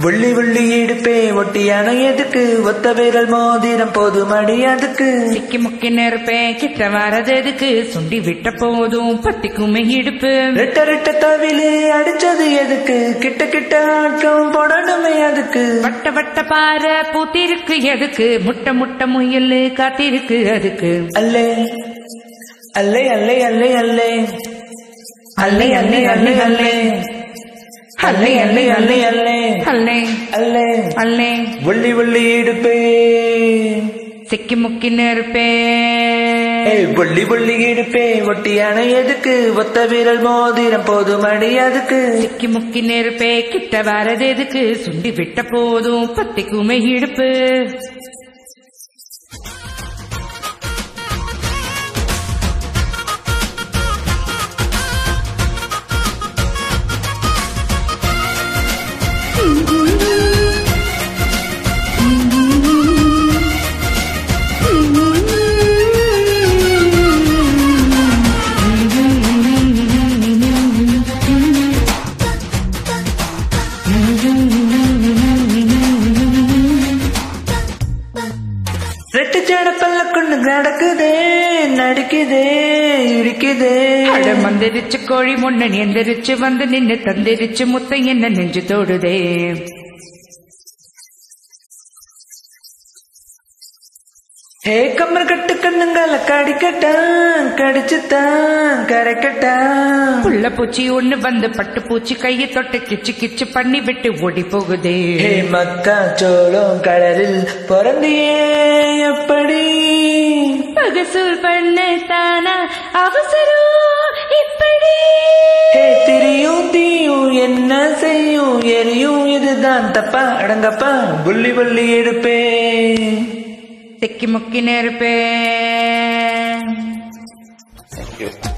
வெள்ளி வெள்ளி இடுப்பே ஒட்டியான எதுக்கு ஒத்த விரல் மோதிரம் போதும் அடி அதுக்கு சிக்கி முக்கி நெருப்பேன் கிட்ட வரது எதுக்கு சுண்டி விட்ட போதும் பத்திக்குமே இடுப்பு ரெட்ட ரெட்ட தவிலு அடிச்சது எதுக்கு கிட்ட கிட்ட ஆட்டம் போடணுமே அதுக்கு வட்ட வட்ட பாறை பூத்திருக்கு எதுக்கு முட்டை முட்டை முயல் காத்திருக்கு அதுக்கு அல்லே அல்லே அல்லே அல்லே அல்லே அல்லே அல்லே அல்லே அல்லே அல்லே அல்லே அல்லே அல்லே அல்லே அல்லே அல்லே வெள்ளி வெள்ளி இடுப்பே சிக்கி முக்கி நெருப்பேன் ஏய் வெள்ளி வெள்ளி இடுப்பே ஒட்டியான எதுக்கு ஒத்த விரல் மோதிரம் போதும் அடி அதுக்கு சிக்கி முக்கி நெருப்பே கிட்ட வரது எதுக்கு சுண்டி விட்ட போதும் பத்திக்குமே இடுப்பு ரெட்டு ஜட பல்ல கொண்டு நடக்குதே நடிக்குதே இடிக்குதே அட மந்திரிச்சு கோழி முன்னன் எந்திரிச்சு வந்து நின்னு தந்திரிச்சு முத்த என்ன நெஞ்சு தோடுதே ஏ கம்மர் கட்டு கண்ணுங்கால கடிக்கட்டான் கடிச்சுத்தான் கரைக்கட்டான் புள்ள பூச்சி ஒண்ணு வந்து பட்டு பூச்சி கையை தொட்டு கிச்சு கிச்சு பண்ணி விட்டு ஓடி போகுதே ஹே மக்கா சோளம் கடலில் பிறந்தியே எப்படி பகசூல் பண்ண தானா அவசரம் இப்படி ஹே திரியும் தீயும் என்ன செய்யும் எரியும் இதுதான் தப்பா அடங்கப்பா புள்ளி புள்ளி எடுப்பே சிக்கி முக்கி நெருப்பேன்